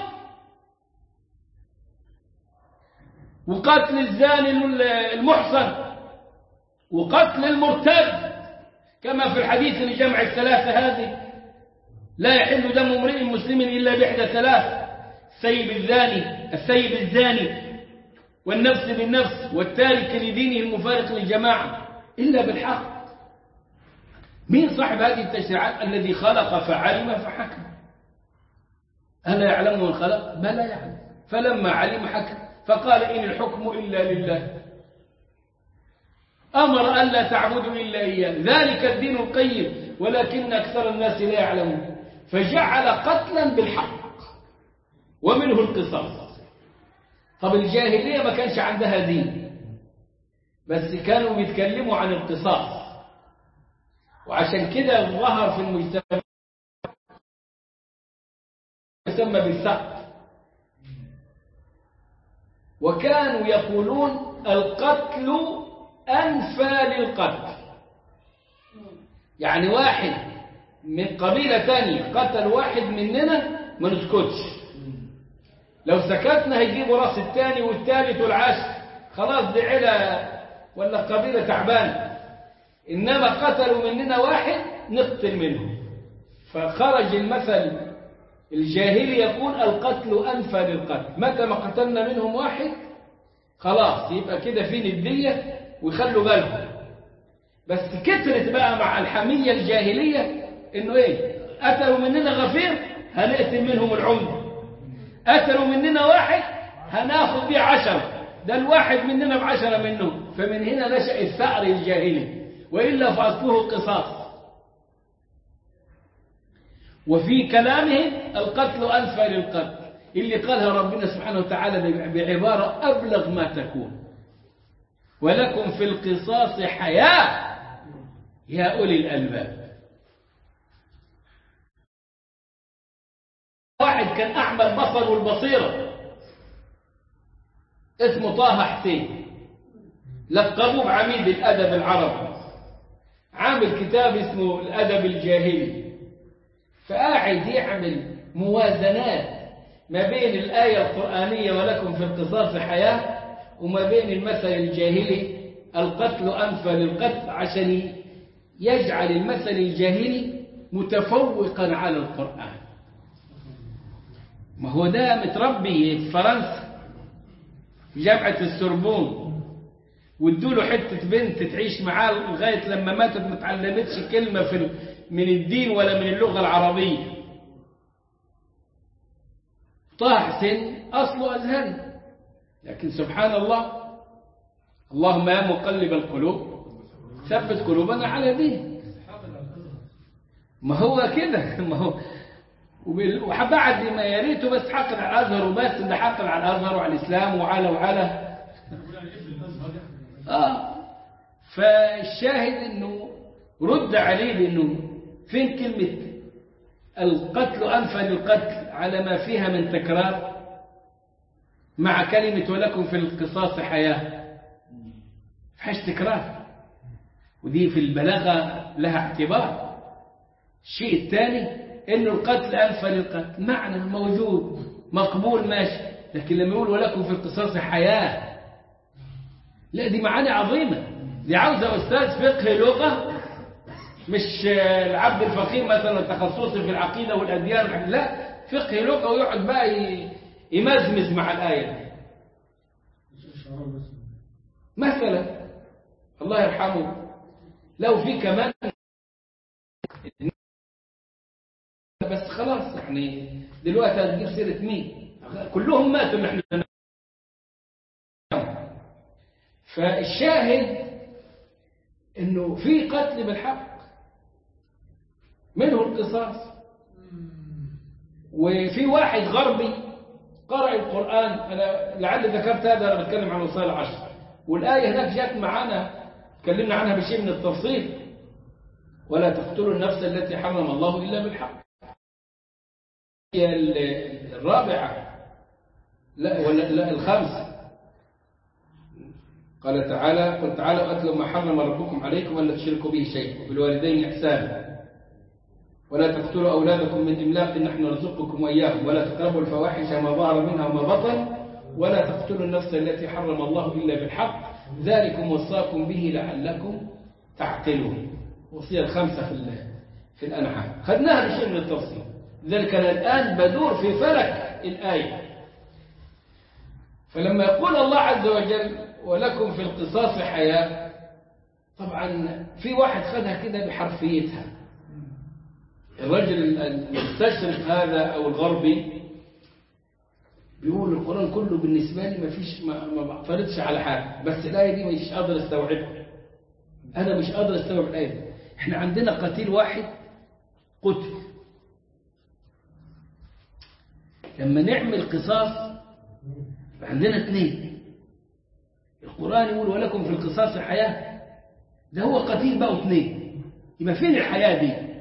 وقتل الزاني المحصن وقتل المرتد كما في الحديث لجمع الثلاثة هذه لا يحل دم امرئ مسلم إلا بإحدى ثلاث السيب الزاني السيب الزاني والنفس بالنفس والتارك لدينه المفارق للجماعة إلا بالحق مين صاحب هذه التشريعات الذي خلق فعلم فحكم ألا يعلم من خلق ما لا يعلم فلما علم حكم فقال إن الحكم إلا لله أمر ألا تعبدوا إلا إياه ذلك الدين القيم ولكن أكثر الناس لا يعلمون فجعل قتلا بالحق ومنه القصاص طب الجاهلية ما كانش عندها دين بس كانوا بيتكلموا عن القصاص وعشان كده ظهر في المجتمع يسمى بالسقف وكانوا يقولون القتل أنفى للقتل يعني واحد من قبيلة تانية قتل واحد مننا ما نسكتش لو سكتنا هيجيبوا راس التاني والتالت والعاشر خلاص دي عيلة ولا قبيلة تعبانة إنما قتلوا مننا واحد نقتل منهم فخرج المثل الجاهلي يقول القتل أنفى للقتل متى ما قتلنا منهم واحد خلاص يبقى كده في ندية ويخلوا بالهم بس كترت بقى مع الحمية الجاهلية انه ايه قتلوا مننا غفير هنقتل منهم العمد قتلوا مننا واحد هناخد بيه عشرة ده الواحد مننا بعشرة منه فمن هنا نشأ الثأر الجاهلي وإلا فأصله قصاص وفي كلامهم القتل أنفى للقتل اللي قالها ربنا سبحانه وتعالى بعبارة أبلغ ما تكون ولكم في القصاص حياة يا أولي الألباب واحد كان أعمى البصر والبصيرة اسمه طه حسين لقبوه بعميد الأدب العربي عامل كتاب اسمه الأدب الجاهلي فقاعد يعمل موازنات ما بين الآية القرآنية ولكم في القصاص حياة وما بين المثل الجاهلي القتل أنفى للقتل عشان يجعل المثل الجاهلي متفوقا على القرآن ما هو ده متربي في فرنسا في جامعة السوربون وادوا له حتة بنت تعيش معاه لغاية لما ماتت ما اتعلمتش كلمة في من الدين ولا من اللغة العربية طه حسين أصله أزهري لكن سبحان الله اللهم يا مقلب القلوب ثبت قلوبنا على دين ما هو كده ما هو وبعد ما يا ريته بس حقل على الازهر وبس ده حقل على الازهر وعلى الاسلام وعلى وعلى اه فالشاهد انه رد عليه بانه فين كلمه القتل انفى للقتل على ما فيها من تكرار مع كلمه ولكم في القصاص حياه فيهاش تكرار ودي في البلاغه لها اعتبار الشيء الثاني انه القتل انفى للقتل معنى موجود مقبول ماشي لكن لما يقول ولكم في القصاص حياه لا دي معاني عظيمه دي عاوزه استاذ فقه لغه مش العبد الفقيه مثلا تخصصي في العقيده والاديان لا فقه لغه ويقعد بقى يمزمز مع الايه مثلا الله يرحمه لو في كمان بس خلاص يعني دلوقتي هتجيب سيرة مين كلهم ماتوا نحن فالشاهد انه في قتل بالحق منه القصاص وفي واحد غربي قرأ القرآن أنا لعل ذكرت هذا أنا بتكلم عن وصايا العشر والآية هناك جاءت معانا تكلمنا عنها بشيء من التفصيل ولا تقتلوا النفس التي حرم الله إلا بالحق هي الرابعة لا ولا لا الخامسة قال تعالى قل تعالوا أتلوا ما حرم ربكم عليكم ألا تشركوا به شيء وبالوالدين إحسانا ولا تقتلوا أولادكم من إملاق نحن نرزقكم وإياهم ولا تقربوا الفواحش ما ظهر منها وما بطن ولا تقتلوا النفس التي حرم الله إلا بالحق ذلكم وصاكم به لعلكم تعقلون وصية الخمسة في في الأنعام خدناها بشيء من التفصيل لذلك أنا الآن بدور في فلك الآية فلما يقول الله عز وجل ولكم في القصاص حياة طبعا في واحد خدها كده بحرفيتها الرجل المستشرق هذا أو الغربي بيقول القرآن كله بالنسبة لي ما فيش ما, ما بعترضش على حاجة بس الآية دي مش قادر استوعبها أنا مش قادر استوعب الآية دي احنا عندنا قتيل واحد قتل لما نعمل قصاص عندنا اثنين القرآن يقول ولكم في القصاص حياة ده هو قتيل بقوا اثنين يبقى فين الحياة دي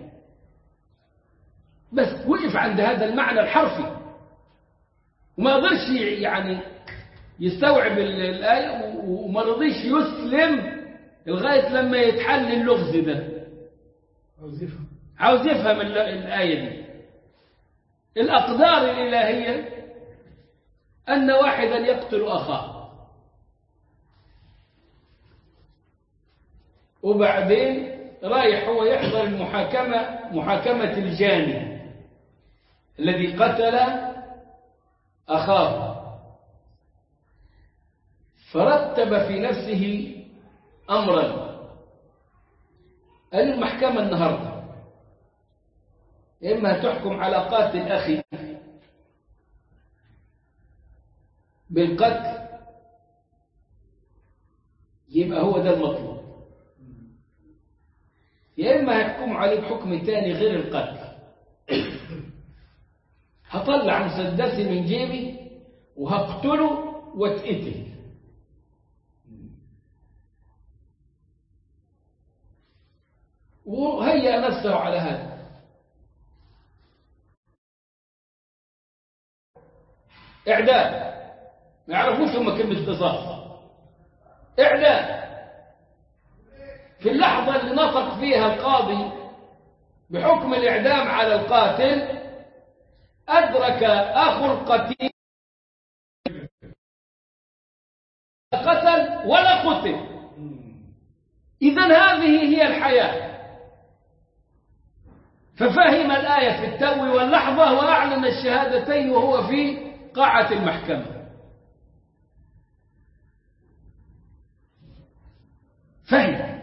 بس وقف عند هذا المعنى الحرفي وما قدرش يعني يستوعب الآية وما رضيش يسلم لغاية لما يتحل اللغز ده عاوز يفهم عاوز يفهم الآية دي الأقدار الإلهية أن واحدا يقتل أخاه وبعدين رايح هو يحضر المحاكمة محاكمة الجاني الذي قتل أخاه فرتب في نفسه أمرا قال المحكمة النهاردة إما تحكم على قاتل أخي بالقتل يبقى هو ده المطلوب يا إما هتحكم عليه بحكم تاني غير القتل هطلع مسدسي من جيبي وهقتله واتقتل وهيأ نفسه على هذا إعدام ما يعرفوش هم كلمة قصاص إعدام في اللحظة اللي نطق فيها القاضي بحكم الإعدام على القاتل أدرك أخو القتيل قتل ولا قتل إذا هذه هي الحياة ففهم الآية في التو واللحظة وأعلن الشهادتين وهو في قاعة المحكمة فهم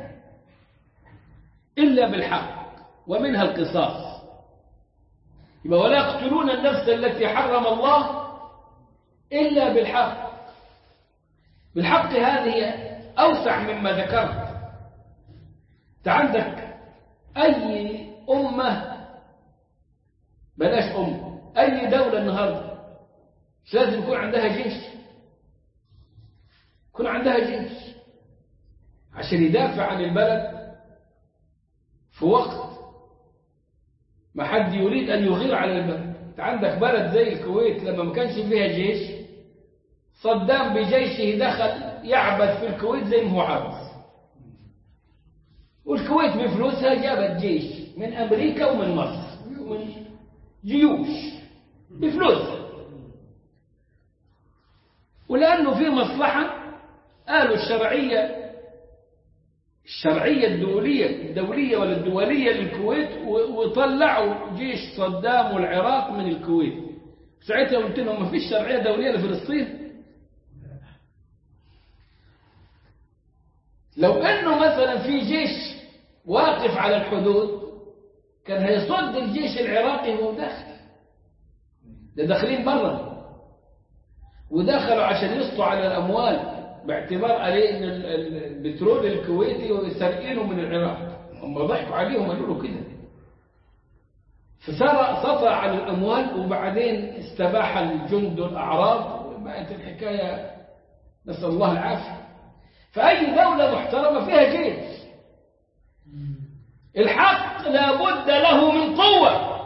إلا بالحق ومنها القصاص يبقى ولا يقتلون النفس التي حرم الله إلا بالحق بالحق هذه أوسع مما ذكرت أنت عندك أي أمة بلاش أمة أي دولة النهاردة مش لازم يكون عندها جيش يكون عندها جيش عشان يدافع عن البلد في وقت ما حد يريد أن يغير على البلد انت عندك بلد زي الكويت لما ما كانش فيها جيش صدام بجيشه دخل يعبث في الكويت زي ما هو عابث والكويت بفلوسها جابت جيش من أمريكا ومن مصر ومن جيوش بفلوسها ولأنه في مصلحة قالوا الشرعية الشرعية الدولية الدولية ولا الدولية للكويت وطلعوا جيش صدام والعراق من الكويت ساعتها قلت لهم ما فيش شرعية دولية لفلسطين لو انه مثلا في جيش واقف على الحدود كان هيصد الجيش العراقي وهو داخل ده داخلين برا ودخلوا عشان يسطوا على الاموال باعتبار عليه ان البترول الكويتي سارقينه من العراق هم ضحكوا عليهم قالوا له كده فصار سطع على الاموال وبعدين استباح الجند الاعراض وبقت الحكايه نسال الله العافيه فاي دوله محترمه فيها جيش الحق لابد له من قوه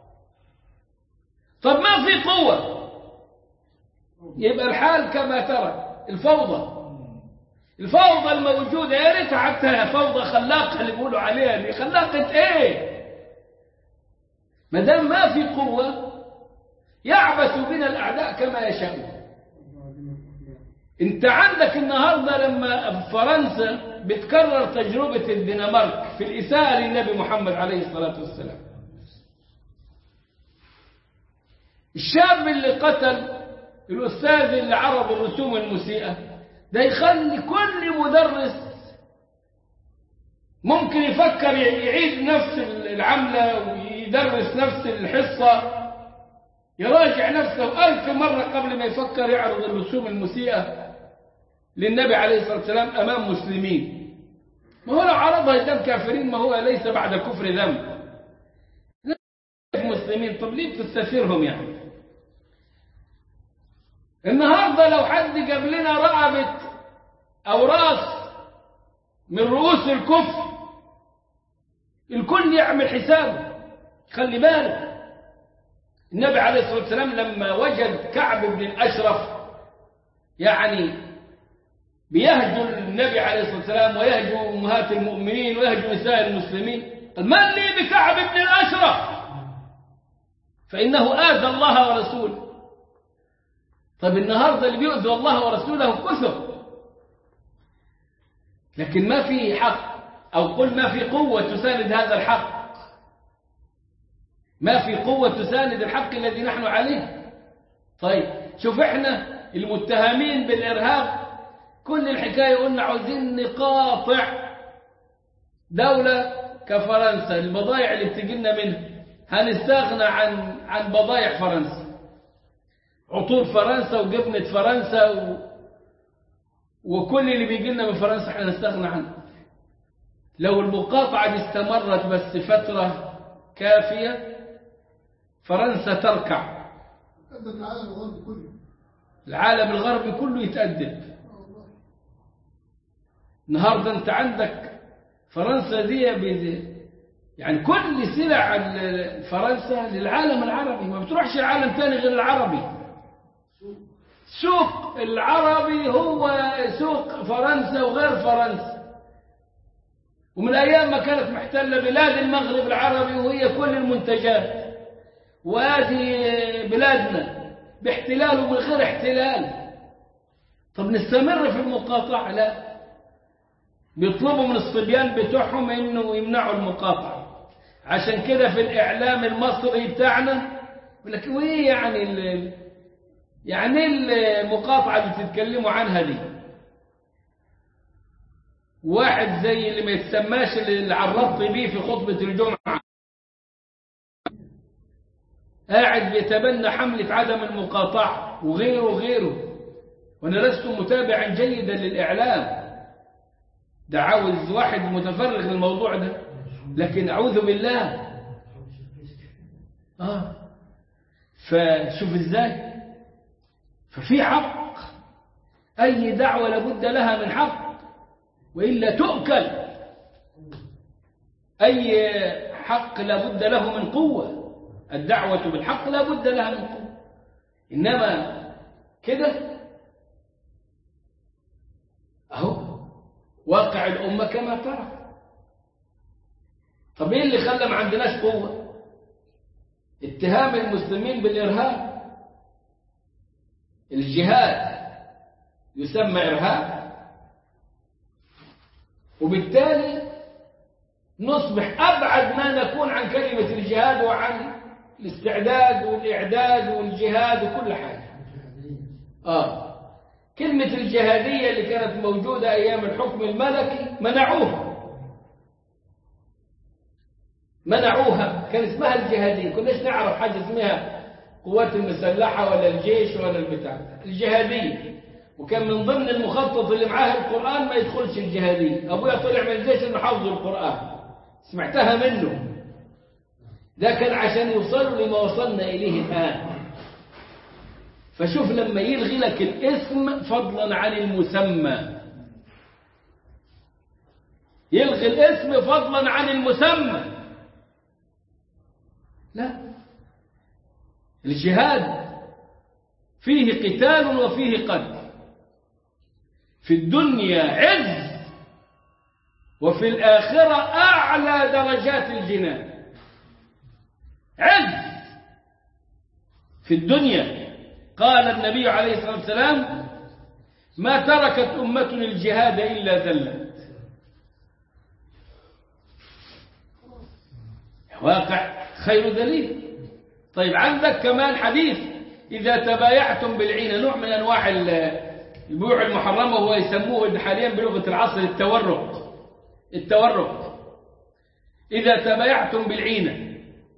طب ما في قوه يبقى الحال كما ترى الفوضى الفوضى الموجودة يا ريت حتى فوضى خلاقة اللي بيقولوا عليها دي خلاقة ايه ما دام ما في قوة يعبث بنا الأعداء كما يشاءون انت عندك النهاردة لما فرنسا بتكرر تجربة الدنمارك في الإساءة للنبي محمد عليه الصلاة والسلام الشاب اللي قتل الأستاذ اللي عرض الرسوم المسيئة ده يخلي كل مدرس ممكن يفكر يعيد نفس العملة ويدرس نفس الحصة يراجع نفسه ألف مرة قبل ما يفكر يعرض الرسوم المسيئة للنبي عليه الصلاة والسلام أمام مسلمين ما هو لو عرضها قدام كافرين ما هو ليس بعد كفر ذنب مسلمين طب ليه بتستثيرهم يعني النهاردة لو حد جاب لنا رقبة أو رأس من رؤوس الكفر الكل يعمل حسابه خلي بالك النبي عليه الصلاة والسلام لما وجد كعب بن الأشرف يعني بيهجو النبي عليه الصلاة والسلام ويهجو أمهات المؤمنين ويهجو نساء المسلمين قال من لي بكعب بن الأشرف فإنه آذى الله ورسوله طيب النهاردة اللي بيؤذي الله ورسوله كثر لكن ما في حق أو قل ما في قوة تساند هذا الحق ما في قوة تساند الحق الذي نحن عليه طيب شوف احنا المتهمين بالإرهاب كل الحكاية قلنا عاوزين نقاطع دولة كفرنسا البضائع اللي بتجينا منها هنستغنى عن عن بضائع فرنسا عطور فرنسا وجبنة فرنسا و... وكل اللي بيجي لنا من فرنسا احنا نستغنى عنه لو المقاطعة دي استمرت بس فترة كافية فرنسا تركع قدم العالم الغربي كله العالم الغربي كله يتأدب النهاردة انت عندك فرنسا دي بي يعني كل سلع فرنسا للعالم العربي ما بتروحش العالم تاني غير العربي سوق العربي هو سوق فرنسا وغير فرنسا ومن أيام ما كانت محتلة بلاد المغرب العربي وهي كل المنتجات وهذه بلادنا باحتلال ومن غير احتلال طب نستمر في المقاطعة لا بيطلبوا من الصبيان بتوعهم انه يمنعوا المقاطعة عشان كده في الاعلام المصري بتاعنا يقول لك وايه يعني ال يعني المقاطعة اللي بتتكلموا عنها دي واحد زي اللي ما يتسماش اللي عرضت بيه في خطبة الجمعة قاعد بيتبنى حملة عدم المقاطعة وغيره وغيره وأنا لست متابعا جيدا للإعلام ده عاوز واحد متفرغ للموضوع ده لكن أعوذ بالله آه فشوف إزاي ففي حق أي دعوة لابد لها من حق وإلا تؤكل أي حق لابد له من قوة الدعوة بالحق لابد لها من قوة إنما كده أهو واقع الأمة كما ترى طب إيه اللي خلى ما عندناش قوة اتهام المسلمين بالإرهاب الجهاد يسمى إرهاب وبالتالي نصبح أبعد ما نكون عن كلمة الجهاد وعن الاستعداد والإعداد والجهاد وكل حاجة آه كلمة الجهادية اللي كانت موجودة أيام الحكم الملكي منعوها منعوها كان اسمها الجهادية كناش نعرف حاجة اسمها قوات المسلحة ولا الجيش ولا البتاع الجهادية وكان من ضمن المخطط اللي معاه القرآن ما يدخلش الجهادية أبويا طلع من الجيش انه حافظ القرآن سمعتها منه ده كان عشان يوصلوا لما وصلنا إليه الآن فشوف لما يلغي لك الاسم فضلا عن المسمى يلغي الاسم فضلا عن المسمى لا الجهاد فيه قتال وفيه قتل في الدنيا عز وفي الآخرة أعلى درجات الجنان عز في الدنيا قال النبي عليه الصلاة والسلام ما تركت أمة الجهاد إلا ذلت واقع خير دليل طيب عندك كمان حديث إذا تبايعتم بالعينة نوع من أنواع البيوع المحرمة وهو يسموه حاليا بلغة العصر التورق التورق إذا تبايعتم بالعينة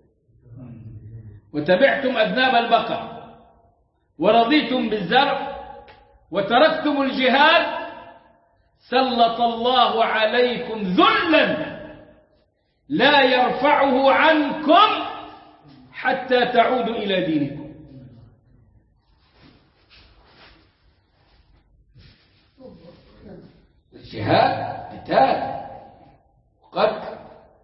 وتبعتم أذناب البقر ورضيتم بالزرع وتركتم الجهاد سلط الله عليكم ذلا لا يرفعه عنكم حتى تعودوا إلى دينكم الجهاد قتال وقتل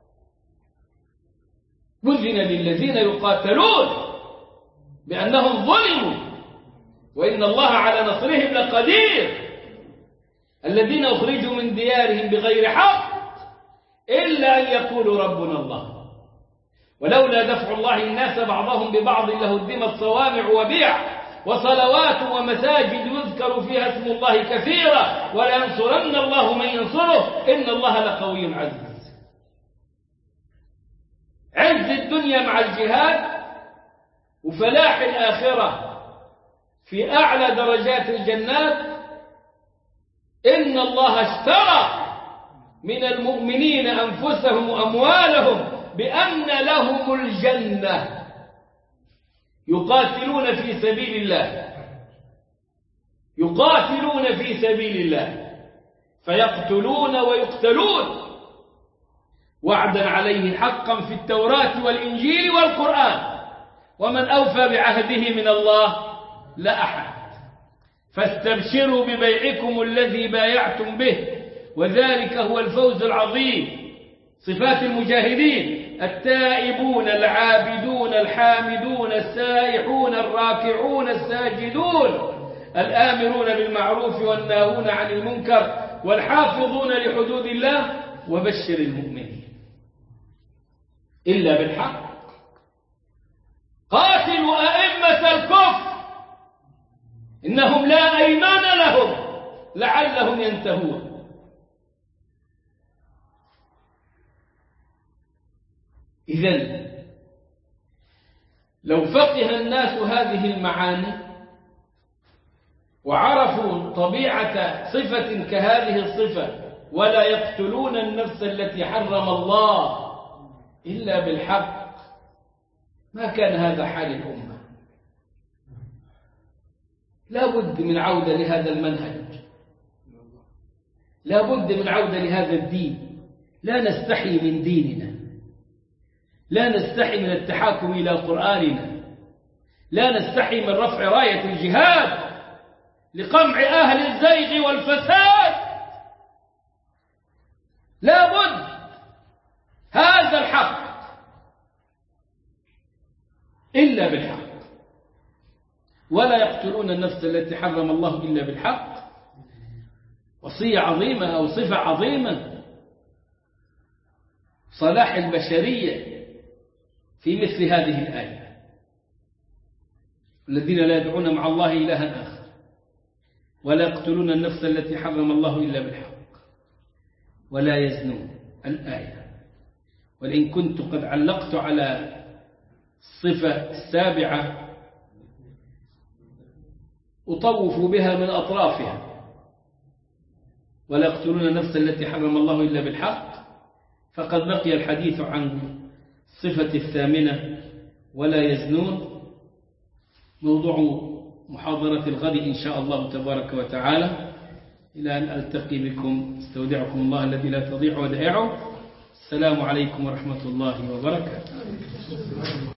وزن للذين يقاتلون بأنهم ظلموا وإن الله على نصرهم لقدير الذين أخرجوا من ديارهم بغير حق إلا أن يقولوا ربنا الله ولولا دفع الله الناس بعضهم ببعض لهدمت صوامع وبيع وصلوات ومساجد يذكر فيها اسم الله كثيرا ولينصرن الله من ينصره إن الله لقوي عزيز عز الدنيا مع الجهاد وفلاح الآخرة في أعلى درجات الجنات إن الله اشترى من المؤمنين أنفسهم وأموالهم بأن لهم الجنة يقاتلون في سبيل الله يقاتلون في سبيل الله فيقتلون ويقتلون وعدا عليه حقا في التوراة والإنجيل والقرآن ومن أوفى بعهده من الله لا أحد فاستبشروا ببيعكم الذي بايعتم به وذلك هو الفوز العظيم صفات المجاهدين التائبون العابدون الحامدون السائحون الراكعون الساجدون الآمرون بالمعروف والناهون عن المنكر والحافظون لحدود الله وبشر المؤمنين إلا بالحق قاتلوا أئمة الكفر إنهم لا أيمان لهم لعلهم ينتهون إذا لو فقه الناس هذه المعاني وعرفوا طبيعة صفة كهذه الصفة ولا يقتلون النفس التي حرم الله إلا بالحق ما كان هذا حال الأمة لا بد من عودة لهذا المنهج لا بد من عودة لهذا الدين لا نستحي من ديننا لا نستحي من التحاكم إلى قرآننا لا نستحي من رفع راية الجهاد لقمع أهل الزيغ والفساد لا بد هذا الحق إلا بالحق ولا يقتلون النفس التي حرم الله إلا بالحق وصية عظيمة أو صفة عظيمة صلاح البشرية في مثل هذه الآية الذين لا يدعون مع الله إلها آخر ولا يقتلون النفس التي حرم الله إلا بالحق ولا يزنون الآية ولئن كنت قد علقت على الصفة السابعة أطوف بها من أطرافها ولا يقتلون النفس التي حرم الله إلا بالحق فقد بقي الحديث عن الصفة الثامنة ولا يزنون موضوع محاضرة الغد إن شاء الله تبارك وتعالى إلى أن ألتقي بكم استودعكم الله الذي لا تضيع ودائعه السلام عليكم ورحمة الله وبركاته